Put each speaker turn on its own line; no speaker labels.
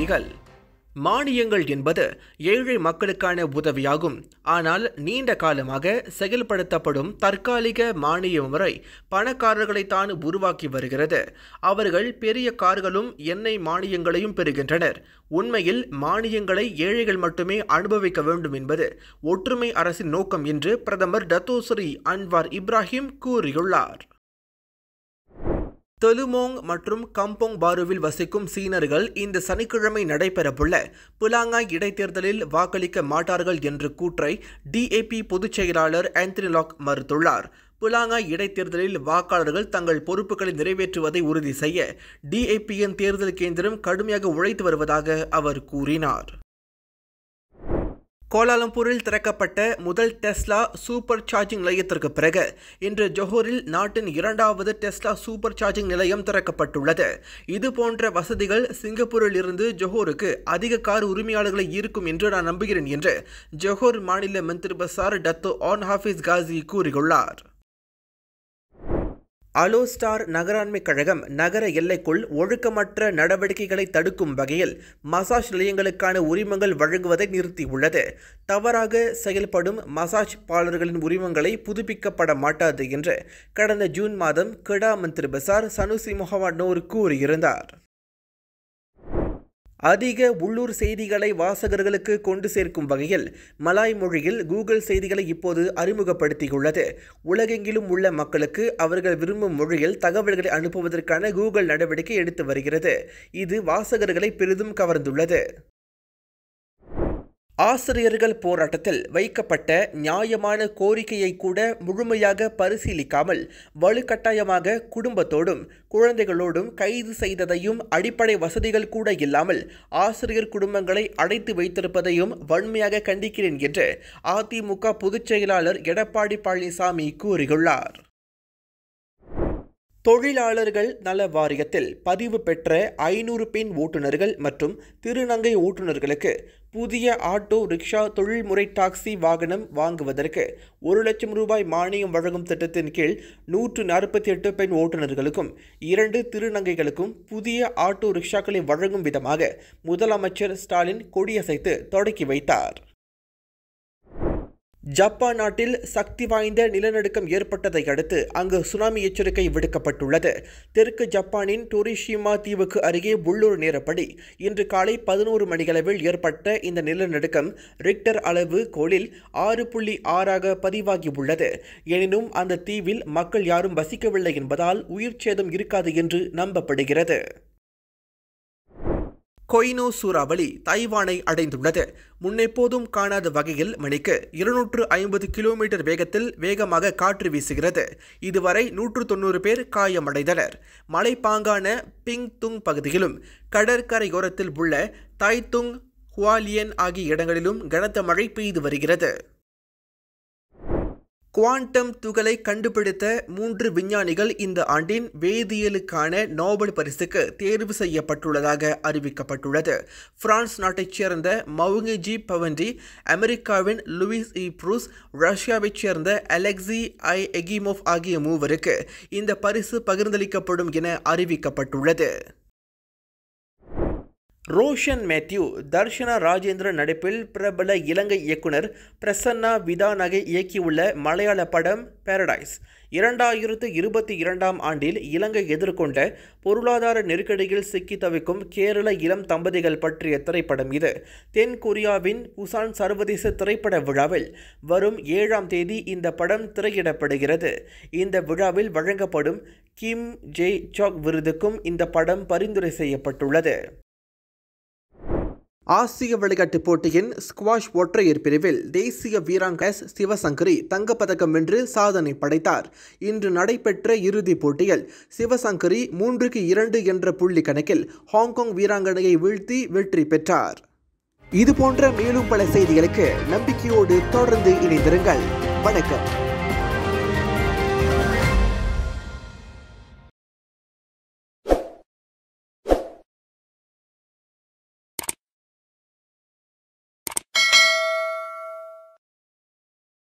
செய்திகள் மானியங்கள் என்பது ஏழை மக்களுக்கான உதவியாகும் ஆனால் நீண்ட காலமாக செயல்படுத்தப்படும் தற்காலிக மானிய முறை பணக்காரர்களைத்தான் உருவாக்கி வருகிறது அவர்கள் பெரிய கார்களும் எண்ணெய் மானியங்களையும் பெறுகின்றனர் உண்மையில் மானியங்களை ஏழைகள் மட்டுமே அனுபவிக்க வேண்டும் என்பது ஒற்றுமை அரசின் நோக்கம் என்று பிரதமர் டத்தோஸ்ரீ அன்வார் இப்ராஹிம் கூறியுள்ளார் தெலுமோங் மற்றும் கம்போங் பாருவில் வசிக்கும் சீனர்கள் இந்த சனிக்கிழமை நடைபெறவுள்ள புலாங்காய் இடைத்தேர்தலில் வாக்களிக்க மாட்டார்கள் என்ற கூற்றை டிஏபி பொதுச் செயலாளர் ஆந்தனி லாக் மறுத்துள்ளார் புலாங்காய் இடைத்தேர்தலில் வாக்காளர்கள் தங்கள் பொறுப்புகளை நிறைவேற்றுவதை உறுதி செய்ய டிஏபியின் தேர்தல் கேந்திரம் கடுமையாக உழைத்து வருவதாக அவர் கூறினார் கோலாலம்பூரில் திறக்கப்பட்ட முதல் டெஸ்லா சூப்பர் சார்ஜிங் நிலையத்திற்கு பிறகு இன்று ஜொஹூரில் நாட்டின் இரண்டாவது டெஸ்லா சூப்பர் சார்ஜிங் நிலையம் திறக்கப்பட்டுள்ளது இது போன்ற வசதிகள் சிங்கப்பூரில் இருந்து ஜொஹூருக்கு அதிக கார் உரிமையாளர்களை ஈர்க்கும் என்று நான் நம்புகிறேன் என்று ஜொஹூர் மாநில மந்திரி பசார் டத்தோ ஆன் ஹாஃபிஸ் காசி கூறியுள்ளார் அலோஸ்டார் நகராண்மை கழகம் நகர எல்லைக்குள் ஒழுக்கமற்ற நடவடிக்கைகளை தடுக்கும் வகையில் மசாஜ் நிலையங்களுக்கான உரிமங்கள் வழங்குவதை நிறுத்தியுள்ளது தவறாக செயல்படும் மசாஜ் பார்லர்களின் உரிமங்களை புதுப்பிக்கப்பட மாட்டாது என்று கடந்த ஜூன் மாதம் கிடா மந்திரி பசார் சனுசி முகமது நூர் கூறியிருந்தார் அதிக உள்ளூர் செய்திகளை வாசகர்களுக்கு கொண்டு சேர்க்கும் வகையில் மலாய் மொழியில் கூகுள் செய்திகளை இப்போது அறிமுகப்படுத்தியுள்ளது உலகெங்கிலும் உள்ள மக்களுக்கு அவர்கள் விரும்பும் மொழியில் தகவல்களை அனுப்புவதற்கான கூகுள் நடவடிக்கை எடுத்து வருகிறது இது வாசகர்களை பெரிதும் கவர்ந்துள்ளது ஆசிரியர்கள் போராட்டத்தில் வைக்கப்பட்ட நியாயமான கோரிக்கையை கூட முழுமையாக பரிசீலிக்காமல் வலுக்கட்டாயமாக குடும்பத்தோடும் குழந்தைகளோடும் கைது செய்ததையும் அடிப்படை வசதிகள் கூட இல்லாமல் ஆசிரியர் குடும்பங்களை அடைத்து வைத்திருப்பதையும் வன்மையாக கண்டிக்கிறேன் என்று அதிமுக பொதுச் செயலாளர் எடப்பாடி பழனிசாமி கூறியுள்ளார் தொழிலாளர்கள் நல வாரியத்தில் பதிவு பெற்ற ஐநூறு பெண் ஓட்டுநர்கள் மற்றும் திருநங்கை ஓட்டுநர்களுக்கு புதிய ஆட்டோ ரிக்ஷா தொழில்முறை டாக்ஸி வாகனம் வாங்குவதற்கு ஒரு லட்சம் ரூபாய் மானியம் வழங்கும் திட்டத்தின் கீழ் நூற்று நாற்பத்தி எட்டு பெண் ஓட்டுநர்களுக்கும் இரண்டு திருநங்கைகளுக்கும் புதிய ஆட்டோ ரிக்ஷாக்களை வழங்கும் விதமாக முதலமைச்சர் ஸ்டாலின் கொடியசைத்து தொடக்கி வைத்தார் ஜப்பான் நாட்டில் சக்தி வாய்ந்த நிலநடுக்கம் ஏற்பட்டதை அடுத்து அங்கு சுனாமி எச்சரிக்கை விடுக்கப்பட்டுள்ளது தெற்கு ஜப்பானின் டொரிஷிமா தீவுக்கு அருகே உள்ளூர் நேரப்படி இன்று காலை பதினோரு மணிகளவில் ஏற்பட்ட இந்த நிலநடுக்கம் ரிக்டர் அளவு கோளில் ஆறு புள்ளி ஆறாக பதிவாகியுள்ளது எனினும் அந்த தீவில் மக்கள் யாரும் வசிக்கவில்லை என்பதால் உயிர் சேதம் இருக்காது என்று நம்பப்படுகிறது கொய்னோ சூறாவளி தைவானை அடைந்துள்ளது முன்னெப்போதும் காணாத வகையில் மணிக்கு இருநூற்று ஐம்பது கிலோமீட்டர் வேகத்தில் வேகமாக காற்று வீசுகிறது இதுவரை நூற்று தொண்ணூறு பேர் காயமடைந்தனர் மலைப்பாங்கான பிங் துங் பகுதியிலும் கடற்கரையோரத்தில் உள்ள தாய்துங் ஹுவாலியன் ஆகிய இடங்களிலும் கனத்த மழை பெய்து வருகிறது குவாண்டம் துகளை கண்டுபிடித்த மூன்று விஞ்ஞானிகள் இந்த ஆண்டின் வேதியியலுக்கான நோபல் பரிசுக்கு தேர்வு செய்யப்பட்டுள்ளதாக அறிவிக்கப்பட்டுள்ளது பிரான்ஸ் நாட்டைச் சேர்ந்த மவுங்கி பவண்டி அமெரிக்காவின் லூயிஸ் இ ப்ரூஸ் ரஷ்யாவைச் சேர்ந்த அலெக்சி ஐ எகிமோவ் ஆகிய மூவருக்கு இந்த பரிசு பகிர்ந்தளிக்கப்படும் என அறிவிக்கப்பட்டுள்ளது ரோஷன் மேத்யூ தர்ஷனா ராஜேந்திரன் நடிப்பில் பிரபல இலங்கை இயக்குனர் பிரசன்னா விதானகை இயக்கியுள்ள மலையாள படம் பாரடைஸ் இரண்டாயிரத்து இருபத்தி இரண்டாம் ஆண்டில் இலங்கை எதிர்கொண்ட பொருளாதார நெருக்கடியில் சிக்கி தவிக்கும் கேரள இளம் தம்பதிகள் பற்றிய திரைப்படம் இது தென் கொரியாவின் புசான் சர்வதேச திரைப்பட விழாவில் வரும் ஏழாம் தேதி இந்த படம் திரையிடப்படுகிறது இந்த விழாவில் வழங்கப்படும் கிம் ஜே சாக் விருதுக்கும் இந்த படம் பரிந்துரை செய்யப்பட்டுள்ளது ஆசிய விளையாட்டுப் போட்டியின் ஸ்குவாஷ் ஒற்றையர் பிரிவில் தேசிய வீராங்க எஸ் சிவசங்கரி தங்கப்பதக்கம் வென்று சாதனை படைத்தார் இன்று நடைபெற்ற இறுதிப் போட்டியில் சிவசங்கரி மூன்றுக்கு இரண்டு என்ற புள்ளி கணக்கில் ஹாங்காங் வீராங்கனையை வீழ்த்தி வெற்றி பெற்றார் இது போன்ற மேலும் பல செய்திகளுக்கு நம்பிக்கையோடு தொடர்ந்து இணைந்திருங்கள் வணக்கம்